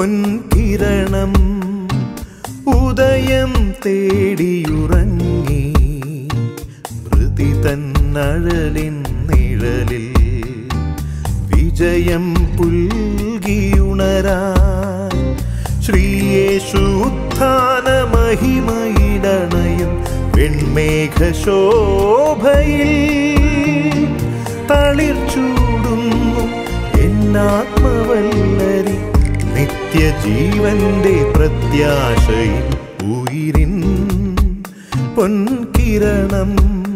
പൊൻകിരണം ഉദയം തേടിയുറങ്ങി മൃതി തന്നഴലിൻ നിഴലിൽ വിജയം പുൽകിയുണരാൻ ശ്രീയേശു ഉത്ഥാന മഹിമയിടണയും വെൺമേഘശോഭയിൽ തളിർ ചൂടുന്നു എന്നാത്മവല്ലരി നിത്യജീവന്റെ പ്രത്യാശയിൽ ഉയിരിൻ പൊൻകിരണം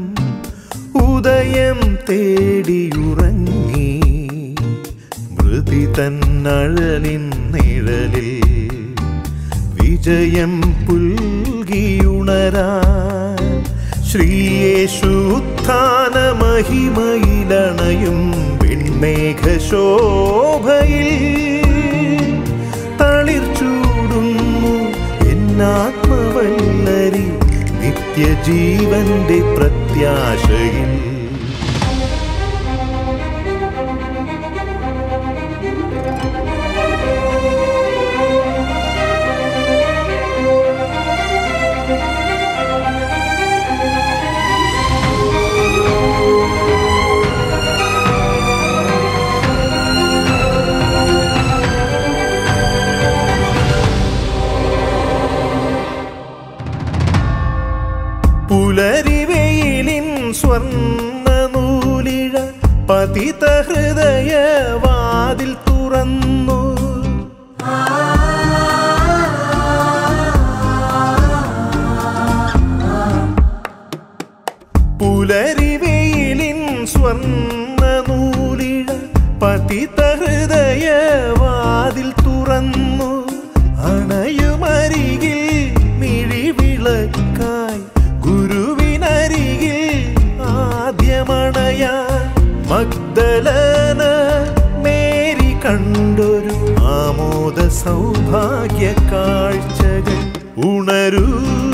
ഉദയം തേടിയുറങ്ങി മൃതി തന്നഴലിൻ നിഴലിൽ വിജയം പുൽകിയുണരാൻ ശ്രീയേശു ഉത്ഥാന മഹിമയിലണയും വെൺമേഘശോഭയിൽ തളിർ ചൂടുന്നു എന്നാത്മവല്ലരി നിത്യജീവന്റെ പ്രത്യാശയിൽ പുലരിവെയിലിൻ സ്വർണ്ണ നൂലിഴ പതിത ഹൃദയ വാതിൽ തുറന്നു പുലരിവെയിലിൻ സ്വർണ്ണ നൂലിഴ പതിത ഹൃദയ വാതിൽ തുറന്നു അണയുമരികിൽ മിഴിവിളക്കായി ഗുരുവിനരികിൽ ആദ്യമണയാൻ മഗ്ദലന മേരി കണ്ടൊരു ആമോദ സൗഭാഗ്യ കാഴ്ചകൾ ഉണരൂ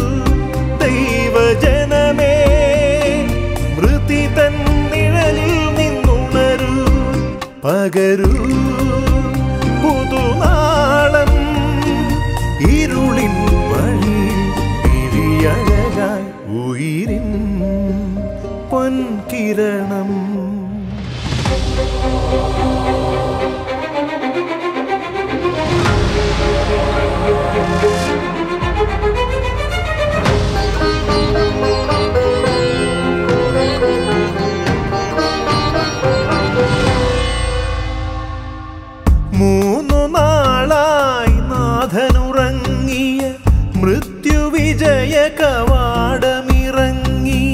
ദൈവജനമേ മൃതി തൻ നിഴലിൽ നിന്നുണരൂ പകരൂ പുതുനാളം ഇരുളിൻ വഴി വിഴിയഴകായി ഉയിരിൻ പൊൻകിരണം മൂന്നു നാളായി നാഥനുറങ്ങിയ മൃത്യുവിജയ കവാടമിറങ്ങി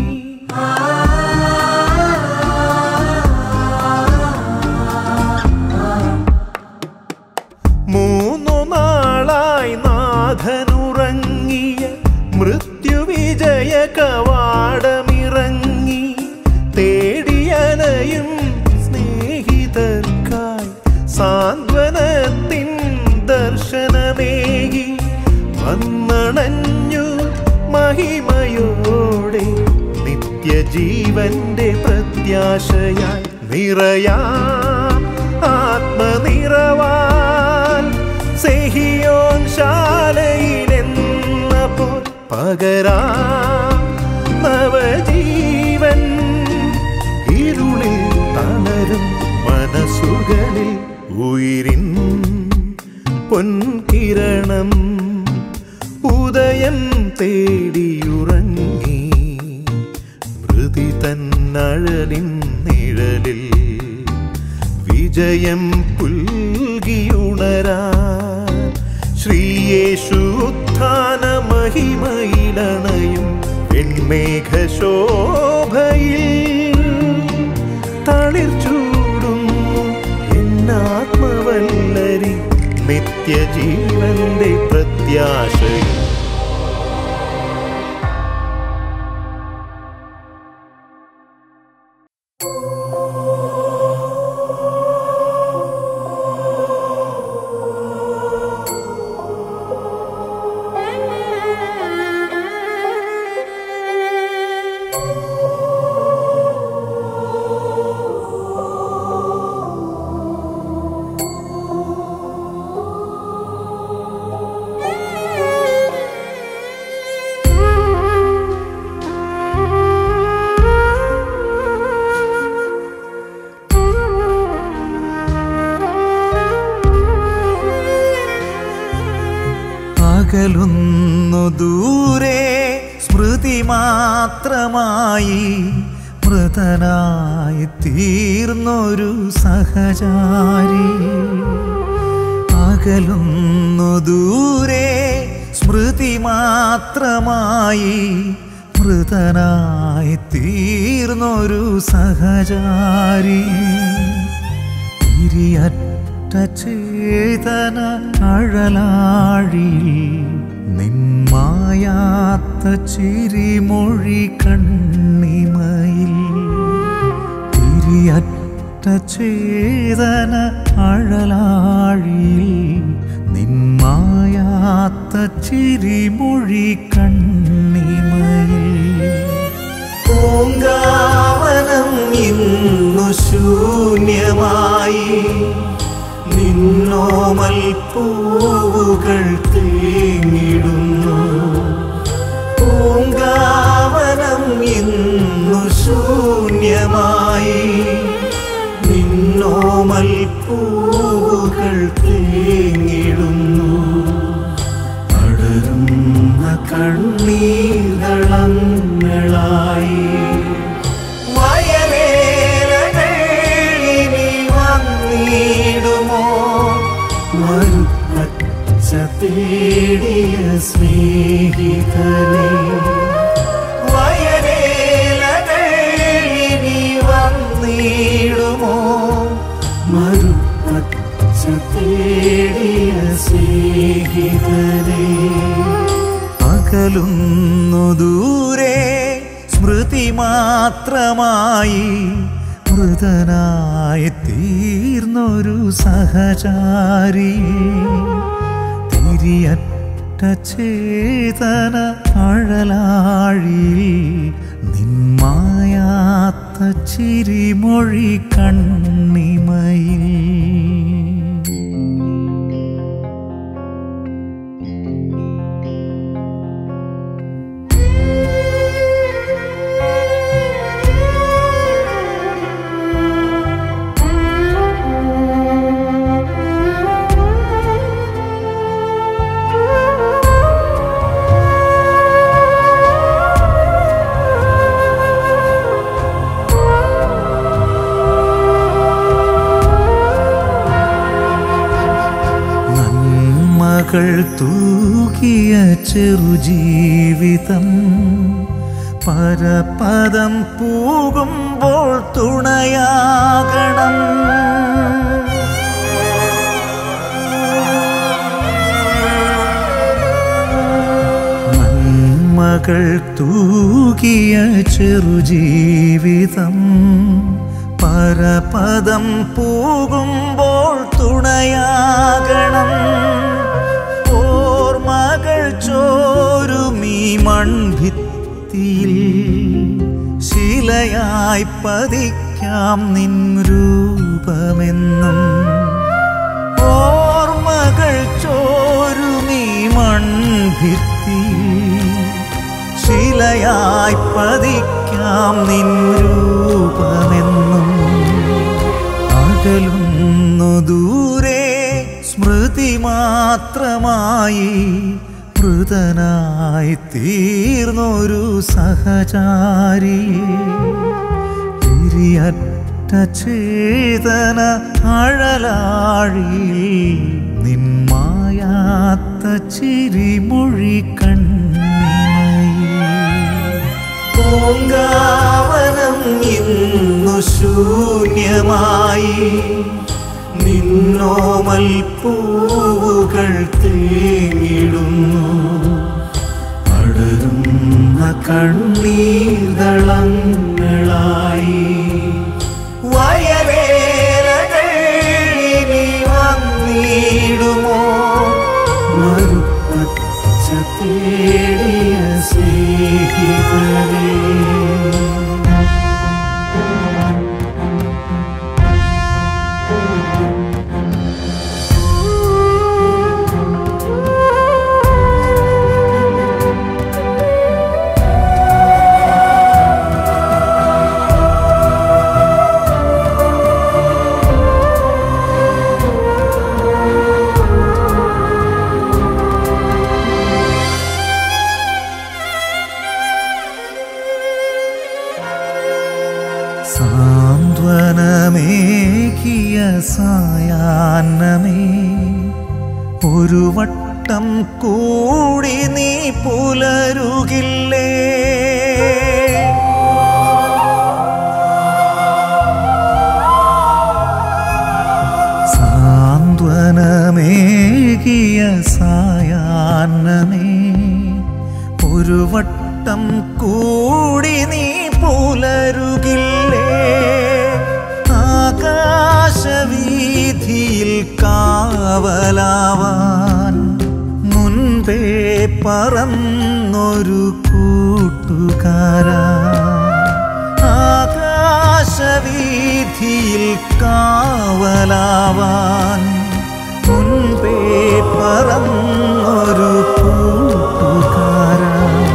മൂന്നു നാളായി നാഥനുറങ്ങിയ മൃത്യുവിജയ കവാടമിറങ്ങി തേടിയലയും സ്നേഹിതർക്കായി സാന്ത്വനത്തിൻ ദർശനമേകി വന്നണഞ്ഞു മഹിമയോടെ നിത്യജീവന്റെ പ്രത്യാശയായി നിറയാം ആത്മനിറവാൽ സെഹിയോൻ ശാലയിലെന്ന പോൽ പകരാം നവജീവൻ ഇരുളിൽ തളരും മനസ്സുകളിൽ ഉയിരിൻ പൊൻകിരണം ഉദയം തേടിയുറങ്ങി മൃതി തന്നഴലിൻ നിഴലിൽ വിജയം പുൽകിയുണരാൻ ശ്രീയേശു ഉത്ഥാന മഹിമയിലണയും വെൺമേഘശോഭയിൽ തളിർ ചൂടുന്നു എന്നാത്മവല്ലരി നിത്യജീവന്റെ പ്രത്യാശയിൽ ആ അകലുന്നു ദൂരെ സ്മൃതി മാത്രമായി മൃതനായി തീർന്നൊരു സഹചാരി അകലുന്നു ദൂരെ സ്മൃതി മാത്രമായി മൃതനായി തീർന്നൊരു സഹചാരി തിരിയറ്റ ചേതന അഴലാഴിൽ നിന്മായാത്ത ചിരിമൊഴി കണ്ണിമയിൽ തിരിയറ്റ ചേതന അഴലാഴിൽ നിന്മായാത്ത ചിരിമൊഴി കണ്ണിമയിൽ പൂങ്കാവനം ഇന്നു ശൂന്യമായി നിന്നോമൽ പൂവുകൾ തേങ്ങിടുന്നു പൂങ്കാവനം ഇന്നു ശൂന്യമായി നിന്നോമൽ പൂവുകൾ തേങ്ങിടുന്നു അടരുന്ന കണ്ണീർകളങ്ങളായി വയലേലകൾ ഇനി വന്നിടുമോ മരുപ്പച്ച തേടിയ സ്നേഹിതനെ വയലേലകൾ ഇനി വന്നിടുമോ മരുപ്പച്ച തേടിയ സ്നേഹിതനെ അകലുന്നു ദൂരെ സ്മൃതി മാത്രമായി മൃതനായി തീർന്നൊരു സഹചാരി തിരിയറ്റ ചേതന അഴലാഴിൽ നിന്മായാത്ത ചിരിമൊഴി കണ്ണിമയിൽ നന്മകൾ തൂകിയ ചെറുജീവിതം പരപദം പൂകുമ്പോൾ തുണയാകണം നന്മകൾ തൂകിയ ചെറുജീവിതം പരപദം പൂകുമ്പോൾ തുണയാകണം ഓർമ്മകൾ ചോരുമീ മൺഭിത്തിയിൽ ശിലയായി പതിക്കാം നിൻ രൂപമെന്നും ഓർമ്മകൾ ചോരുമീ മൺഭിത്തിയിൽ ശിലയായി പതിക്കാം നിൻ രൂപമെന്നും അകലുന്നു ദൂരെ സ്മൃതി മാത്രമായി മൃതനായി തീർന്നൊരു സഹചാരി തിരിയറ്റ ചേതന അഴലാഴിൽ നിന്മായാത്ത ചിരിമൊഴി കണ്ണിമയിൽ പൂങ്കാവനം ഇന്നു ശൂന്യമായി നിന്നോമൽ പൂവുകൾ തേങ്ങിടുന്നു അടരുന്ന കണ്ണീർദളങ്ങളായി വയലേലകൾ ഇനി വന്നിടുമോ മറുപച്ച തേടിയ സ്നേഹിതരേ Thank സായാഹ്നമേ ഒരു വട്ടം കൂടി നീ പുലരുകില്ലേ സാന്ത്വനമേകിയ സായാഹ്നമേ ഒരു വട്ടം കൂടി നീ പുലരുകില്ലേ ആകാശവീഥിയിൽ കാവലാവാൻ മുൻപേ പറന്നൊരു കൂട്ടുകാരാ ആകാശവീഥിയിൽ കാവലാവാൻ മുൻപേ പറന്നൊരു കൂട്ടുകാരാ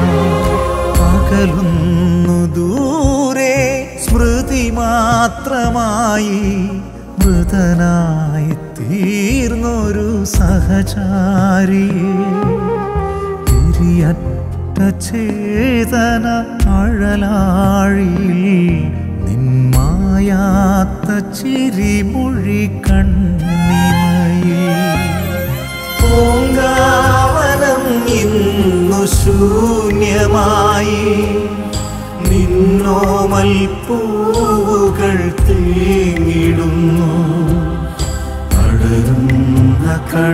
പകലുന്നു ദൂരെ സ്മൃതി മാത്രമായി മൃതനായി തീർന്നൊരു സഹചാരിയെ തിരിയറ്റ ചേതന അഴലാഴിയിൽ നിന്മായാത്ത ചിരിമൊഴി കണ്ണിമയിൽ പൂങ്കാവനം ഇന്നു ശൂന്യമായി നിന്നോമൽ പൂവുകൾ തേങ്ങിടുന്നു പടരുന്ന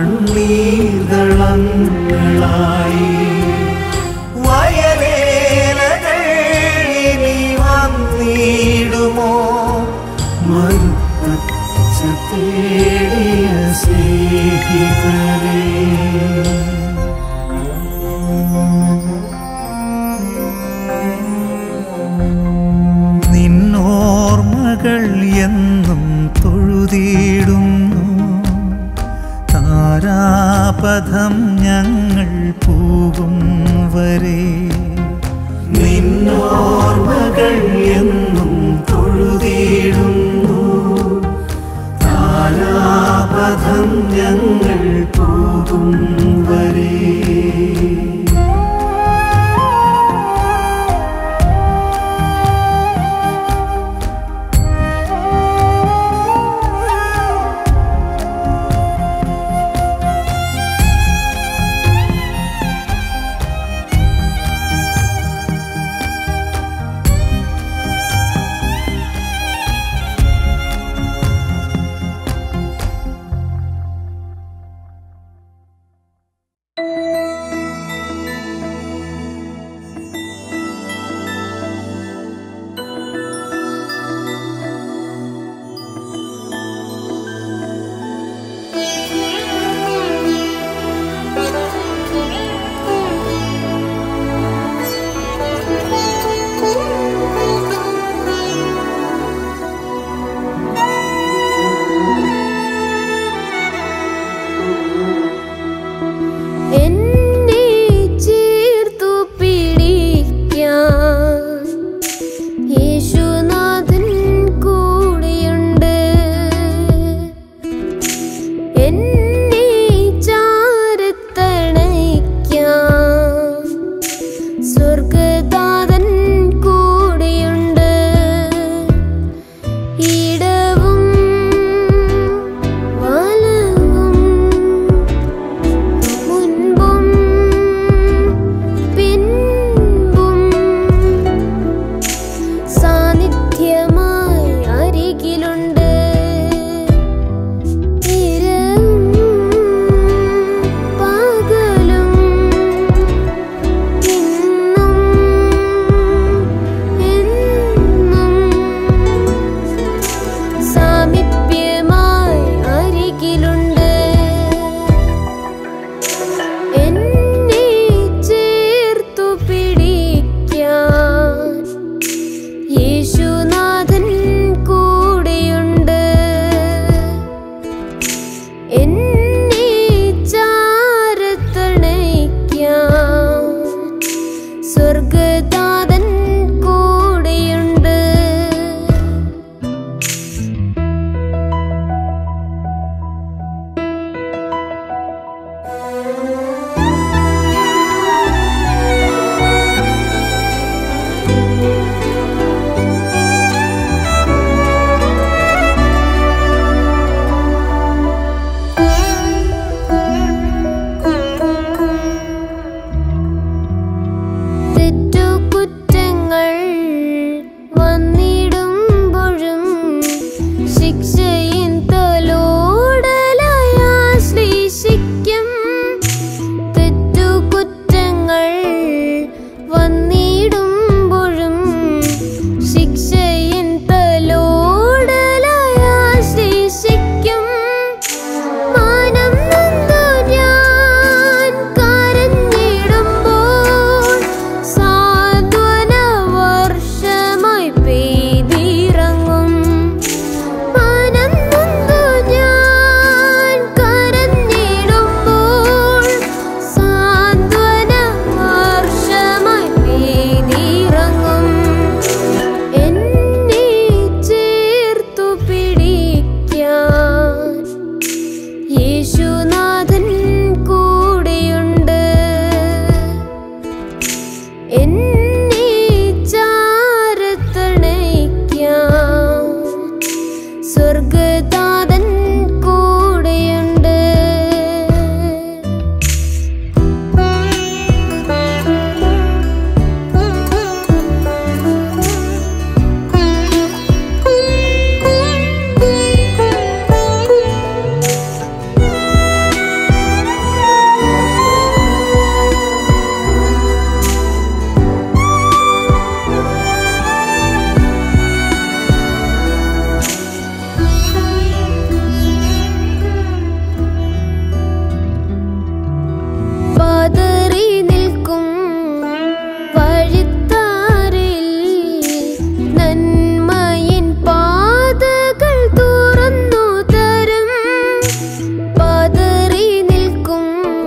കണ്ണീർദളങ്ങളായി വയലേലകൾ ഇനി വന്നിടുമോ മറുപച്ച തേടിയ സ്നേഹിതരേ നിന്നോർമ്മകൾ എന്നും തൊഴുതിടുന്നു താരാപഥം ഞങ്ങൾ പോകും വരെ നിന്നോർമ്മകൾ എന്നും തൊഴുതിടുന്നു താരാപഥം ഞങ്ങൾ പോകും വരെ സ്വർഗതാതൻ കൂടെയുണ്ട് പതറി നിൽക്കും വഴിത്താരിൽ നന്മയിൻ പാതകൾ തുറന്നു തരും പതറി നിൽക്കും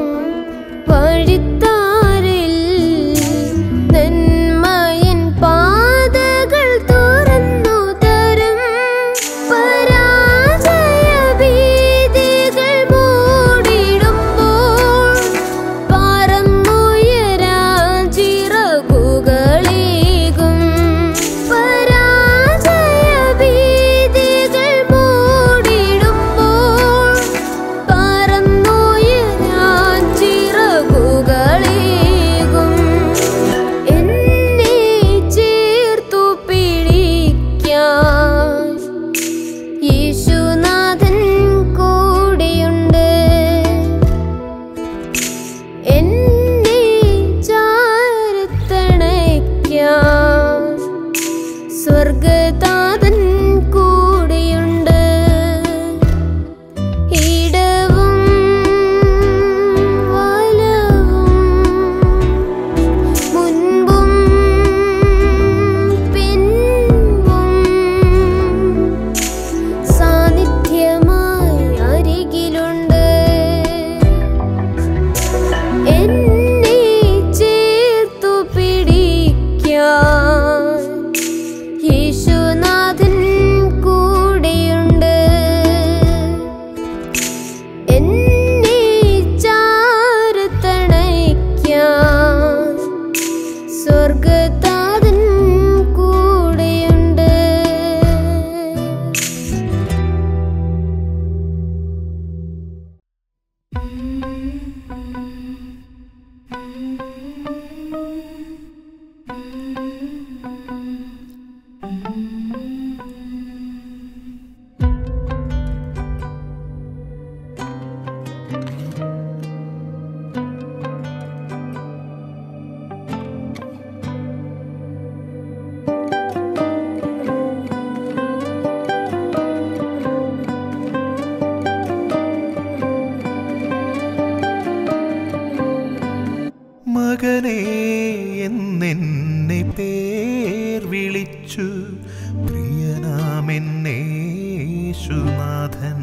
വഴിത്താരിൽ നന്മയിൻ പാതകൾ തുറന്നു തരും പരാജയ ഭീതികൾ മൂടിടുമ്പോൾ പറന്നുയരാൻ ചിറകുകളേകും പരാജയ ഭീതികൾ മൂടിടുമ്പോൾ പറന്നുയരാൻ ചിറകുകളേകും എന്നെ ചേർത്തു പിടിക്കാൻ യേശുനാഥൻ കൂടെയുണ്ട് എന്നെ ചാരത്തണയ്ക്കാൻ സ്വർഗതാതൻ കൂടെയുണ്ട് ഇടവും വലവും മുൻപും പിൻപും സാന്നിധ്യമായി അരികിലുണ്ട് എന്നെ ചേർത്തു പിടിക്കാൻ യേശുനാഥൻ കൂടെയുണ്ട് എന്നെ ചാരത്തണയ്ക്കാൻ സ്വർഗതാതൻ കൂടെയുണ്ട് മകനേ എന്നെന്നെ പേർ വിളിച്ചു പ്രിയനാമെന്നേശുനാഥൻ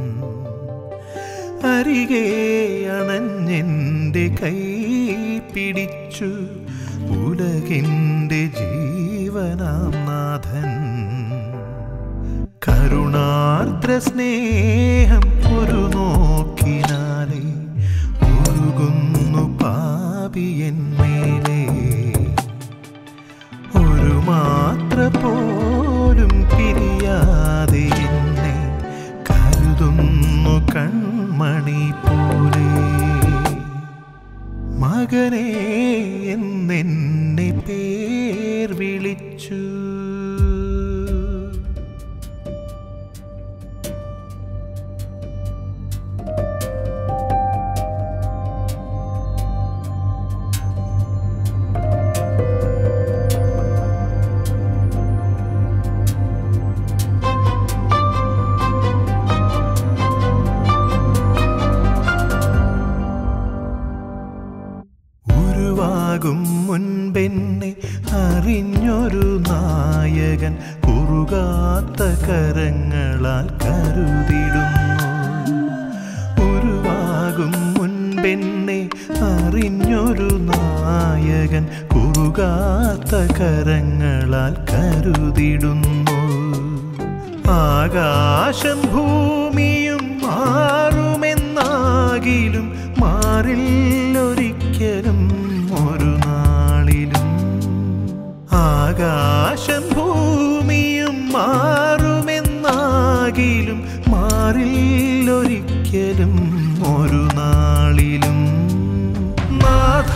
അരികെ അണഞ്ഞെൻ്റെ കൈ പിടിച്ചു ഉലകിൻ്റെ ജീവനാം നാഥൻ കരുണാർദ്ര സ്നേഹം ഒരു നോക്കിനാലേ ഒഴുകുന്നു പാപിയന്മേലേ ഒരു മാത്ര പോലും പിരിയാതെ എന്നെ കരുതുന്നു കൺമണി പോലെ മകനെ എന്നെന്നെ പേർ വിളിച്ചു ഉരുവാകും മുൻപെന്നെ അറിഞ്ഞൊരു നായകൻ കുറുകാത്ത കരങ്ങളാൽ കരുതിടുന്നു ഉരുവാകും മുൻപെന്നെ അറിഞ്ഞൊരു നായകൻ കുറുകാത്ത കരങ്ങളാൽ കരുതിടുന്നു ആകാശം ഭൂമിയും മാറുമെന്നാകിലും മാറില്ലൊരിക്കലും ഒരു നാളിലും ആകാശം ഭൂമിയും മാറുമെന്നാകിലും മാ മാറിൽ ഒരിക്കലും ഒരു നാളിലും നാഥ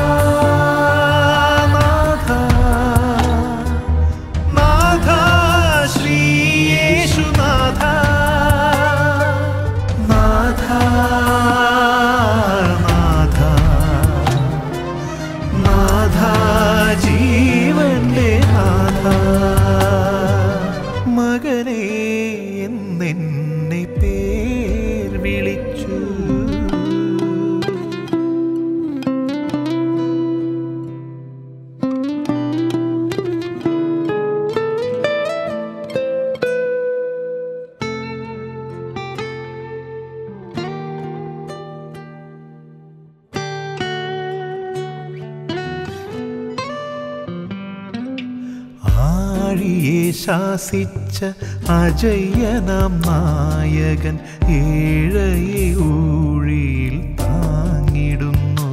നാഥ നാഥ ശ്രീ യേശുനാഥ നാഥ നാഥ നാഥ ജീവന്റെ നാഥ മകനെ എന്നെന്നെ പേർ വിളിച്ചു ആഴിയെ ശാസിച്ച അജയ്യനാം നായകൻ ഏഴയെ ഊഴിയിൽ താങ്ങിടുന്നു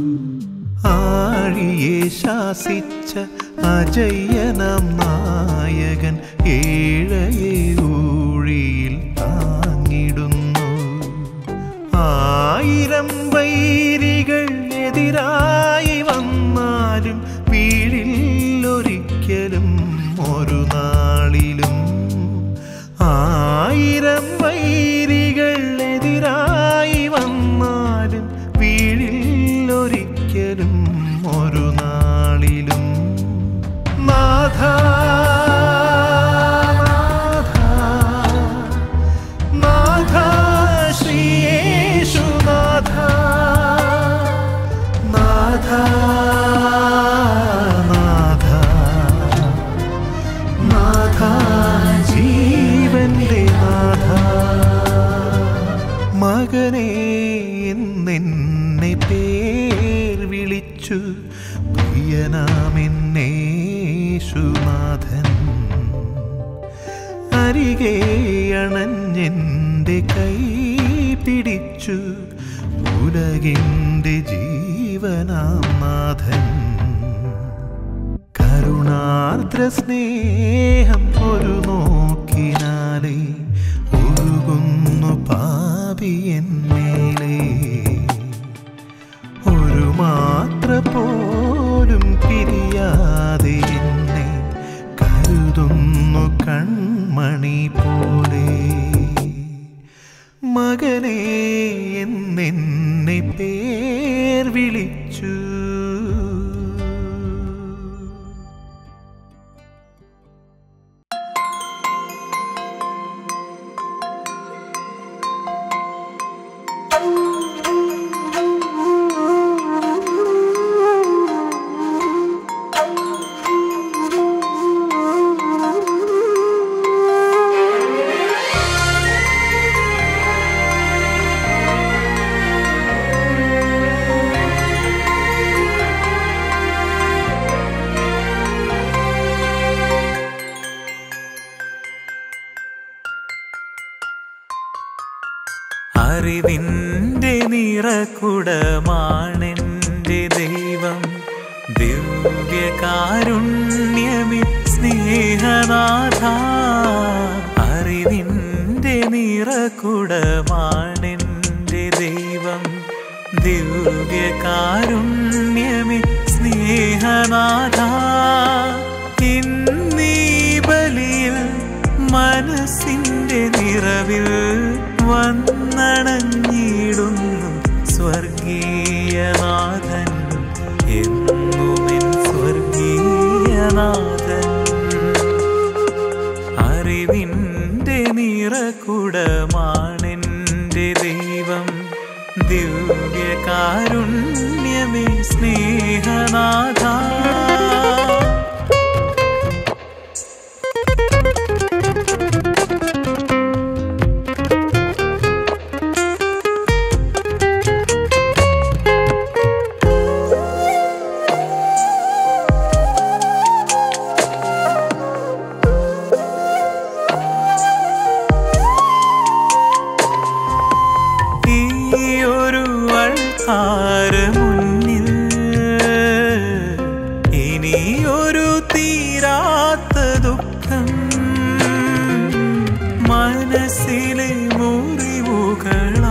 ആഴിയെ ശാസിച്ച അജയ്യനാം നായകൻ ഏഴയെ ഊഴിയിൽ താങ്ങിടുന്നു ആയിരം വൈരികൾ എതിരായി വന്നാലും വീഴില്ലൊരിക്കലും ഒരു നാളിലും ആയിരം വൈരികൾ എതിരായി വന്നാലും വീഴില്ലൊരിക്കലും ഒരു നാളിലും നാഥ നാഥ നാഥ ശ്രീയേശുനാഥ നാഥ നാഥ നാഥ ജീവന്റെ നാഥ മകനെ എന്നെന്നെ പേർ വിളിച്ചു പ്രിയനാമെന്നേശുനാഥൻ അരികെ അണഞ്ഞെൻ്റെ കൈ പിടിച്ചു ഉലകിൻ്റെ ജീവനാം നാഥൻ കരുണാർദ്ര സ്നേഹം ഒരു നോക്കിനാലേ ഒഴുകുന്നു പാപിയന്മേലേ ഒരു മാത്ര പോലും പിരിയാതെ എന്നെ കരുതുന്നു കൺമണി പോലെ മകനെ എന്നെന്നെ പേർ വിളിച്ചു അറിവിൻ്റെ നിറകുടമാണെൻ്റെ ദൈവം ദിവ്യകാരുണ്യമി സ്നേഹനാഥ അറിവിൻ്റെ നിറകുടമാണെൻ്റെ ദൈവം ദിവ്യകാരുണ്യമി സ്നേഹനാഥ ഇന്നീ ബലിയിൽ മനസ്സിന്റെ നിറവിൽ വന്നണഞ്ഞിടുന്നു സ്വർഗീയനാഥൻ എന്നുമെൻ സ്വർഗീയനാഥൻ അറിവിൻ്റെ നിറകുടമാണെൻ്റെ ദൈവം ദിവ്യകാരുണ്യമേ സ്നേഹനാഥ ഈയൊരു അൾത്താര മുന്നിൽ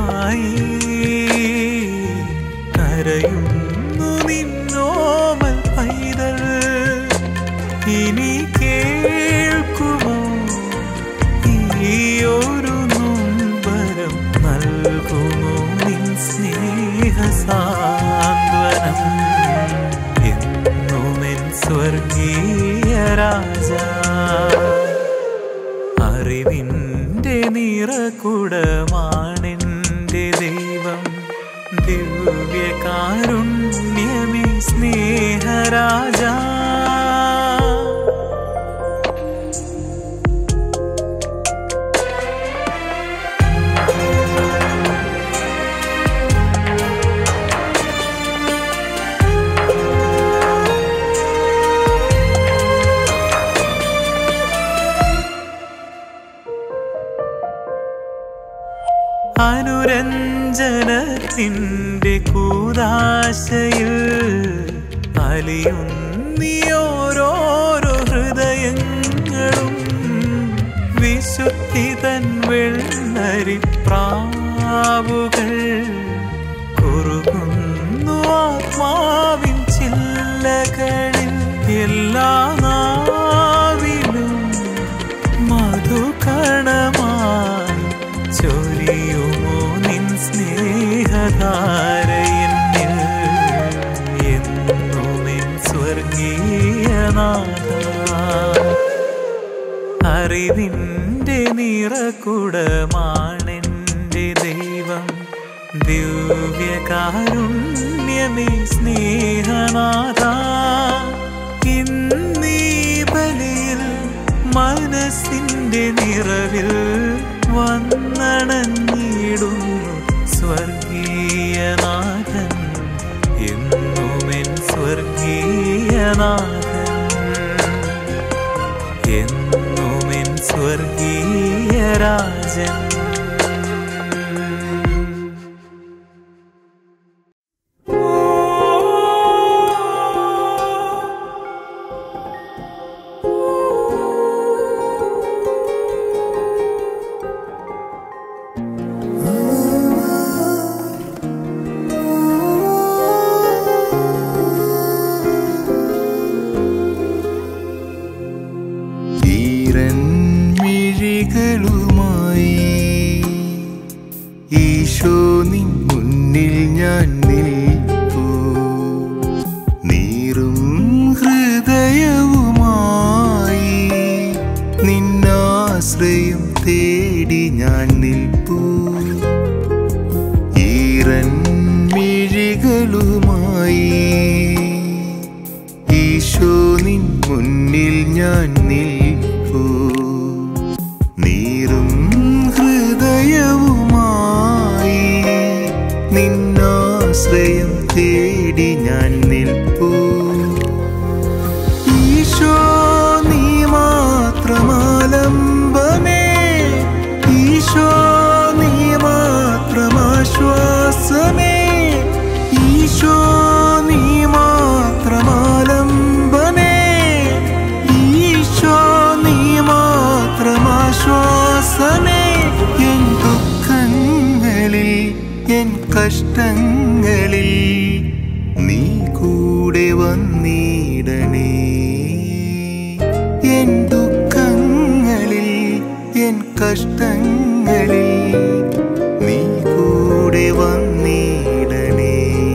കരയുന്നു നിന്നോമൽ പൈതൽ ഇനി കേൾക്കുമോ ഈയൊരു നൊമ്പരം നൽകുമോ നിൻ സ്നേഹ സാന്ത്വനം എന്നുമെൻ സ്വർഗീയ രാജ അറിവിൻ്റെ നിറകുടമാണെൻ്റെ ദൈവം ദിവ്യകാരുണ്യമേ സ്നേഹരാജ അനുരഞ്ജനത്തിൻ്റെ കൂതാശയിൽ അലിയുന്നിയോരോരോ ഹൃദയങ്ങളും വിശുദ്ധി തൻ വെള്ളരി പ്രാവുകൾ കുറുകുന്നു ആത്മാവിൻ ചില്ലകളിൽ എല്ലാ നാവിലും മധുകണമായി ചൊരിയുമോ നിൻ സ്നേഹധാരയെന്നിൽ എന്നുമെൻ സ്വർഗീയനാഥ അറിവിൻ്റെ നിറകുടമാണെൻ്റെ ദൈവം ദിവ്യകാരുണ്യമേ സ്നേഹനാഥ ഇന്നീ ബലിയിൽ മനസ്സിൻ്റെ നിറവിൽ വന്നണഞ്ഞിടുന്നു സ്വർഗീയനാഥൻ എന്നുമെൻ സ്വർഗീയനാഥൻ എന്നുമെൻ സ്വർഗീയ രാജൻ ഈരൻമിഴികളുമായി ഈശോ നിൻ മുന്നിൽ ഞാൻ നിൽപ്പൂ നീറും ഹൃദയവുമായി നിന്നാശ്രയം തേടി ഞാൻ നിൽപ്പൂ ഈരൻമിഴികളുമായി ഈശോ നിൻ മുന്നിൽ ഞാൻ നിൽപ്പൂ നീറും ഹൃദയവുമായി നിന്നാശ്രയം തേടി ഞാൻ നിൽപ്പൂ ഈശോ നീ മാത്രമാലംബമേ ഈശോ നീ മാത്രമാശ്വാസമേ ഈശോ നീ മാത്രമാലംബമേ ഈശോ നീ മാത്രമാശ്വാസമേ എൻ ദുഃഖങ്ങളിൽ എൻ കഷ്ടങ്ങളിൽ നീ കൂടെ വന്നിടണേ എൻ ദുഃഖങ്ങളിൽ എൻ കഷ്ടങ്ങളിൽ നീ കൂടെ വന്നിടണേ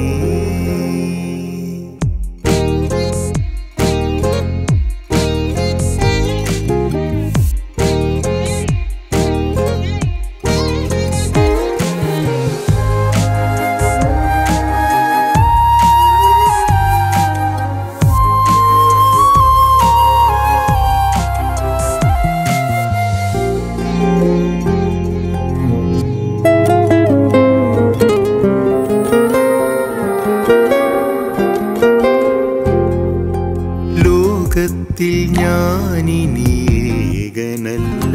ലോകത്തിൽ ഞാനിനി ഏകനല്ല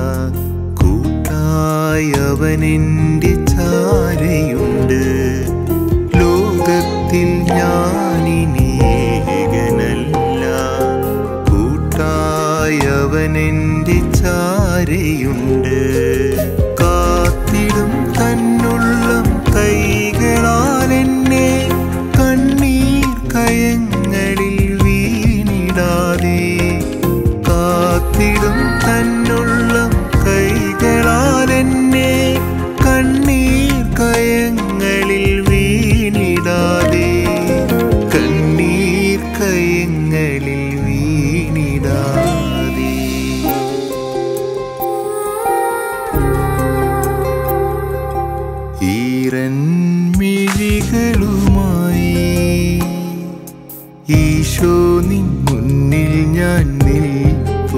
കൂട്ടായവനെൻ്റെ ചാരയുണ്ട് ലോകത്തിൽ ഞാനിനി ഏകനല്ല കൂട്ടായവനെൻ്റെ ചാരയുണ്ട് കാത്തിടും തന്നുള്ള ഈരൻമിഴികളുമായി ഈശോ നിൻ മുന്നിൽ ഞാൻ നിൽപ്പൂ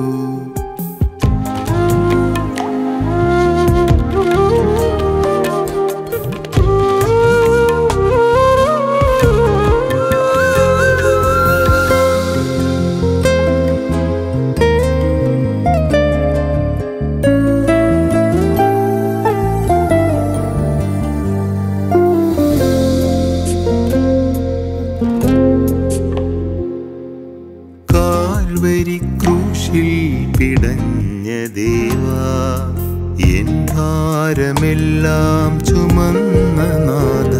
കാൽവരി ക്രൂശിൽ പിടഞ്ഞ ദേവാ എൻ ഭാരമെല്ലാം ചുമന്ന നാഥ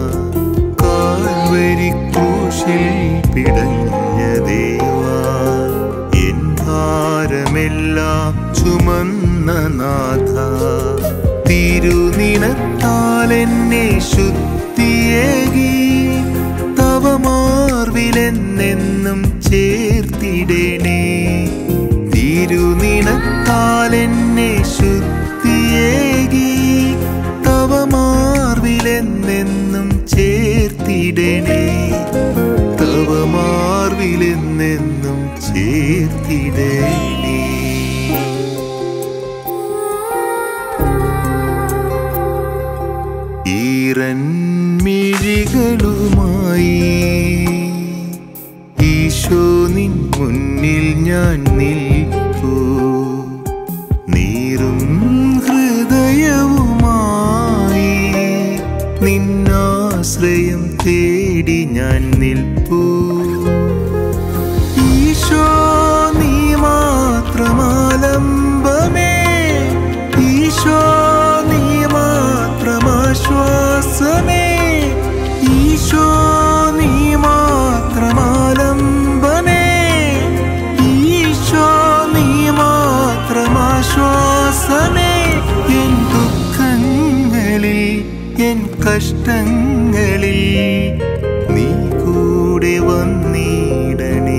കാൽവരി ക്രൂശിൽ പിടഞ്ഞ ദേവാ എൻ ഭാരമെല്ലാം ചുമന്ന നാഥ തിരുനിണത്താൽ എന്നെ ശുദ്ധിയേകി തവ മാർവിലെന്നെന്നും ചേർത്തിടണേ തിരുനിണത്താൽ എന്നെ ശുദ്ധിയേകി തവ മാർവിലെന്നെന്നും ചേർത്തിടണേ തവ മാർവിലെന്നെന്നും ചേർത്തിടണേ ഈറൻമിഴികളുമായി ഈശോ നിൻ മുന്നിൽ ഞാൻ നിൽപ്പൂ നീറും ഹൃദയവുമായി നിന്നാശ്രയം തേടി ഞാൻ നിൽപ്പൂ ഈശോ നീ മാത്രമാലംബമേ ഈശോ നീ മാത്രമാശ്വാസമേ ഈശോ നീ മാത്രമാലംബമേ ഈശോ നീ മാത്രമാശ്വാസമേ എൻ ദുഃഖങ്ങളിൽ എൻ കഷ്ടങ്ങളിൽ നീ കൂടെ വന്നിടണേ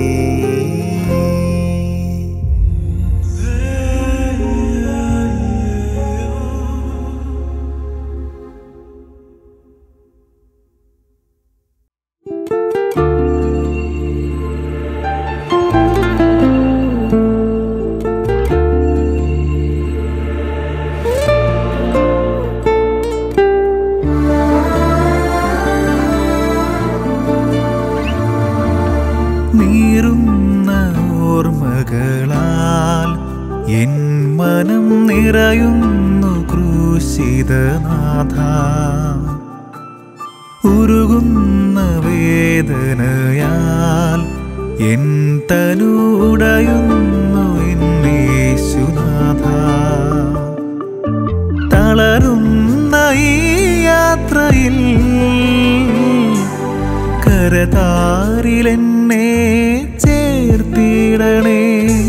നീറുന്ന ഓർമ്മകളാൽ എൻ മനം നിറയുന്നു ക്രൂശിതനാഥ ഉരുകുന്ന വേദനയാൽ എൻ തനുടയുന്നു എന്നേശുനാഥ തളരുന്ന ഈ യാത്രയിൽ കരതാരിലെന്നെ ചേർത്തിടണേ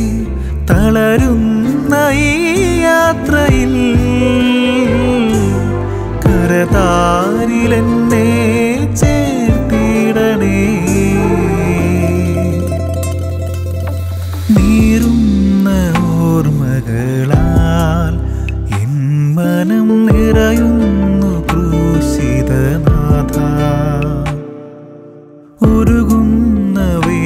തളരുന്ന ഈ യാത്രയിൽ കരതാരിലെന്നെ ചേർത്തിടണേ നീറുന്ന ഓർമ്മകളാൽ എൻ മനം നിറയുന്നു ക്രൂശിതനാഥ ഉരുകുന്ന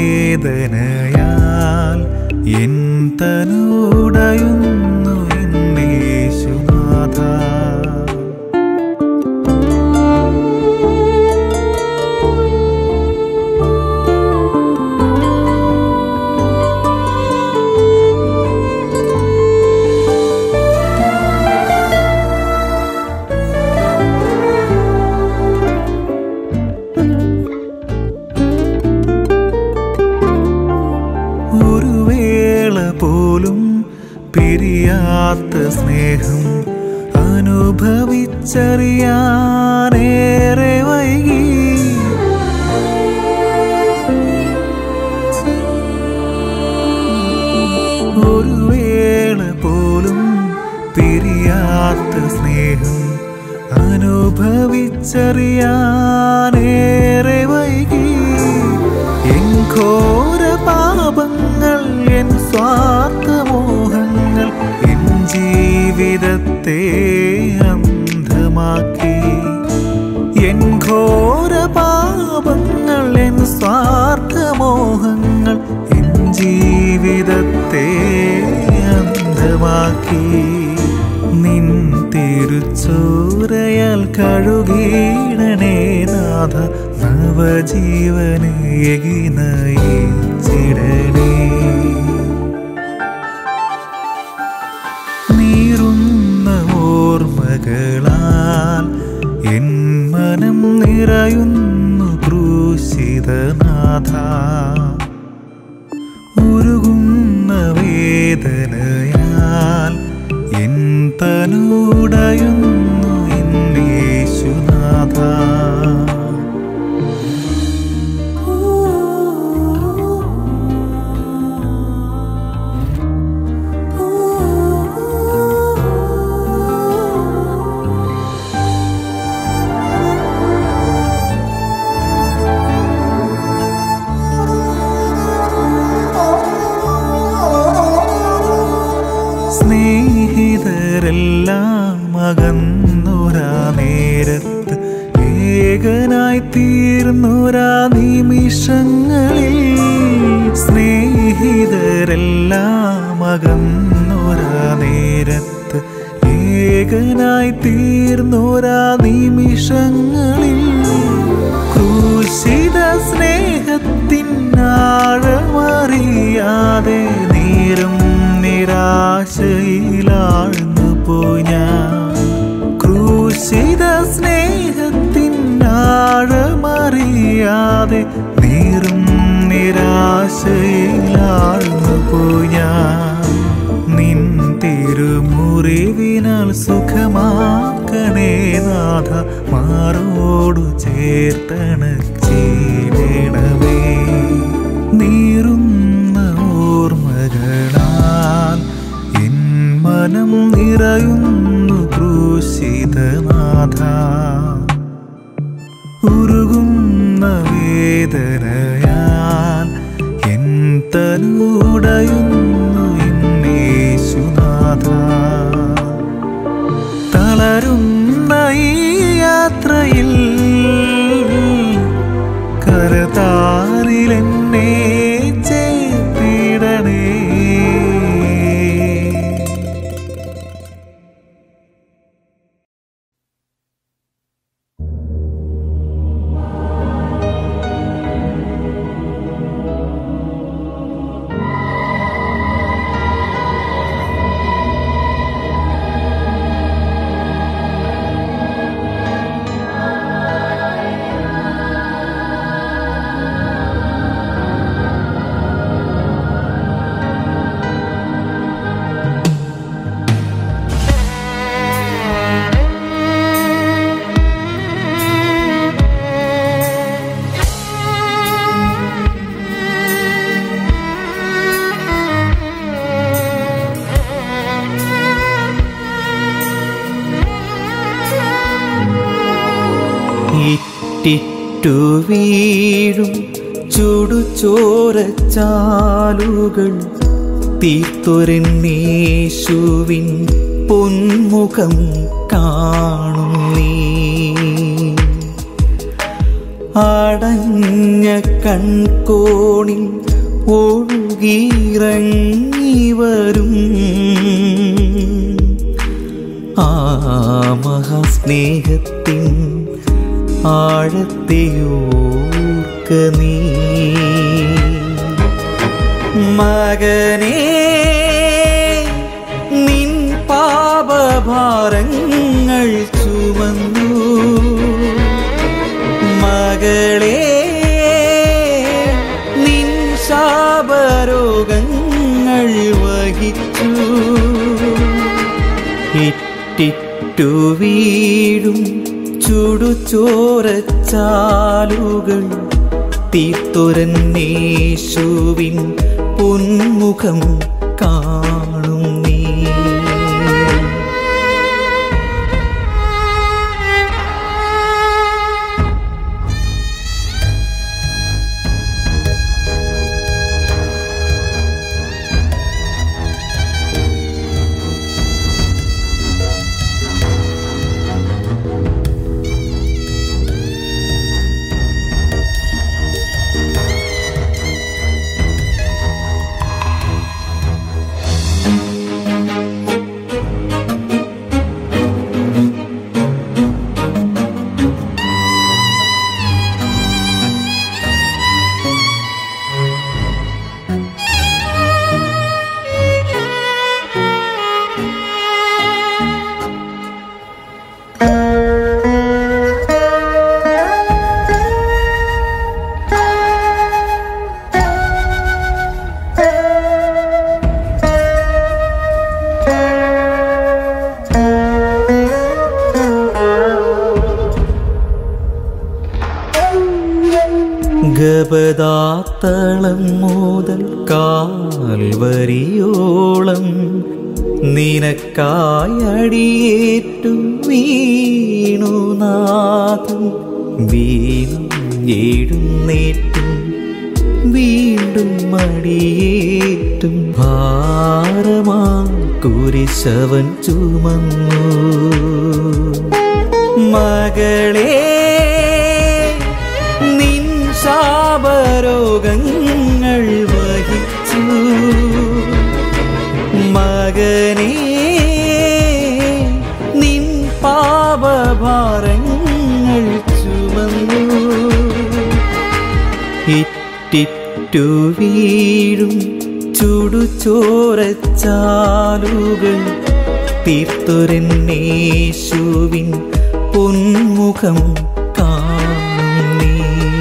വേദനയാൽ എൻ തനുടയുന്നു എന്നേശുനാഥ ഒരു വേള പോലും പിരിയാത്ത സ്നേഹം അനുഭവിച്ചറിയാനേറെ വൈകി ഒരു വേള പോലും പിരിയാത്ത സ്നേഹം അനുഭവിച്ചറിയാനേറെ വൈകി എൻ ഘോര പാപങ്ങൾ എൻ സ്വാർത്ഥമോഹങ്ങൾ എൻ ജീവിതത്തെ അന്ധമാക്കി സ്വാർത്ഥമോഹങ്ങൾ എൻ ജീവിതത്തെ അന്ധമാക്കി നിൻ തിരുച്ചോരയാൽ കഴുകീടണേ നാഥ നവജീവനേകി നയിച്ചിടണേ നീറുന്ന ഓർമ്മകളാൽ എൻ മനം നിറയുന്നു ക്രൂശിതനാഥ ഉരുകുന്ന വേദനയാൽ എൻ തനുടയുന്നു എൻ യേശുനാഥ സ്നേഹിതരെല്ലാം അകന്നൊരാ നേരത്ത് ഏകനായി തീർന്നൊരാ നിമിഷങ്ങളിൽ സ്നേഹിതരെല്ലാം അകന്നൊരാ നേരത്ത് ഏകനായി തീർന്നൊരാ നിമിഷങ്ങളിൽ ക്രൂശിത സ്നേഹത്തിനാഴമറിയാതെ നീരും നിരാശയിലാഴ്ന്നു പോയി ഞാൻ ക്രൂശിത സ്നേഹത്തിനാഴമറിയാതെ നീറും നിരാശയിലാഴ്ന്നു പോയി ഞാൻ നിൻ തിരുമുറിവിനാൽ സുഖമാക്കണേ നാഥ മാറോടു ചേർത്തണച്ചീടണമേ നീറുന്ന ഓർമ്മകളാൽ എൻ മനം നിറയുന്നു ക്രൂശിതനാഥ ഉരുകുന്ന വേദനയാൽ എൻ തനുടയുന്നു എന്നേശുനാഥ തളരുന്ന ഈ യാത്രയിൽ കരതാറിലെന്നെ ചേർത്തിടണേ ഇറ്റിറ്റു വീഴും ചുടുചോരച്ചാലുകൾ തീർത്തൊരെന്നേശുവിൻ പൊന്മുഖം കാണും നീ അടഞ്ഞ കൺകോണിൽ ഒഴുകിയിറങ്ങി വരും ആ മഹാസ്നേഹത്തിൻ ആഴത്തെയോർക്ക നീ മകനേ നിൻ പാപഭാരങ്ങൾ ചുമന്നു മകളെ നിൻ ശാപരോഗങ്ങൾ വഹിച്ചു ഇറ്റിറ്റു വീഴും ചുടുചോരച്ചാലുകൾ തീർത്തൊരന്നേശുവിൻ പൊന്മുഖം കാണും നീ ഗപദാത്തളം മുതൽ കാൽവരിയോളം നിനക്കായടിയേറ്റു വീണുനാഥം വീണും എഴുന്നേറ്റും വീണ്ടും മടിയേറ്റും ഭാരമാ കുരിശവൻ ചുമന്നു മകളെ നിൻ ശാപരോഗങ്ങൾ വഹിച്ചു മകനെ നിൻ പാപഭാരങ്ങൾ ചുമന്നു ഇറ്റിറ്റു വീഴും ചുടുചോരച്ചാലുകൾ തീർത്തൊരെന്നേശുവിൻ പൊന്മുഖം കാണുന്നേ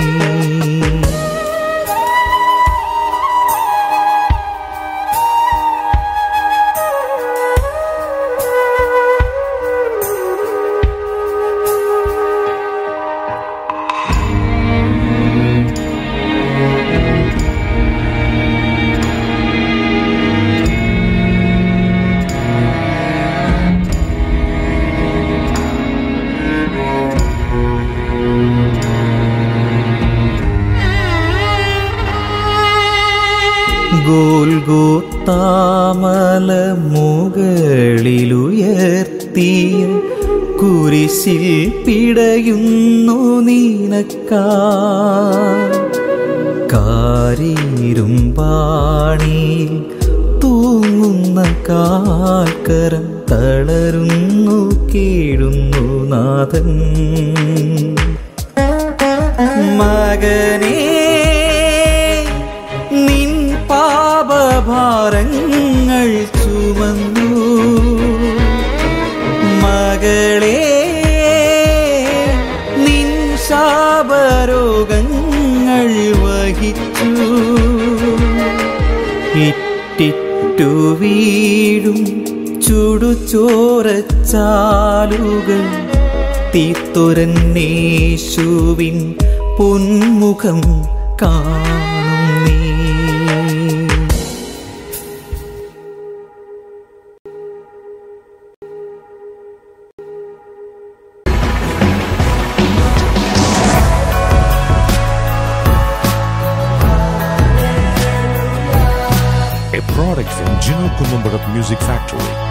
ഗോൽഗോത്താമല മുകളിലുയർത്തിയ കുരിശിൽ പിടയുന്നു നീനക്കാ കാരീരും പാണിയിൽ തൂങ്ങുന്ന കാൽക്കരം തളരുന്നു കേഴുന്നു നാഥൻ മകനേ നിൻ പാപഭാരങ്ങൾ ചുമന്നു മകളെ നിൻ ശാപരോഗങ്ങൾ വഹിച്ചു ഇറ്റിറ്റു വീഴും ചുടുചോരച്ചാലുകൾ തീത്തുരന്നേശുവിൻ പൊന്മുഖം കാണുന്നേ a product from Gino Columbarat Music Factory.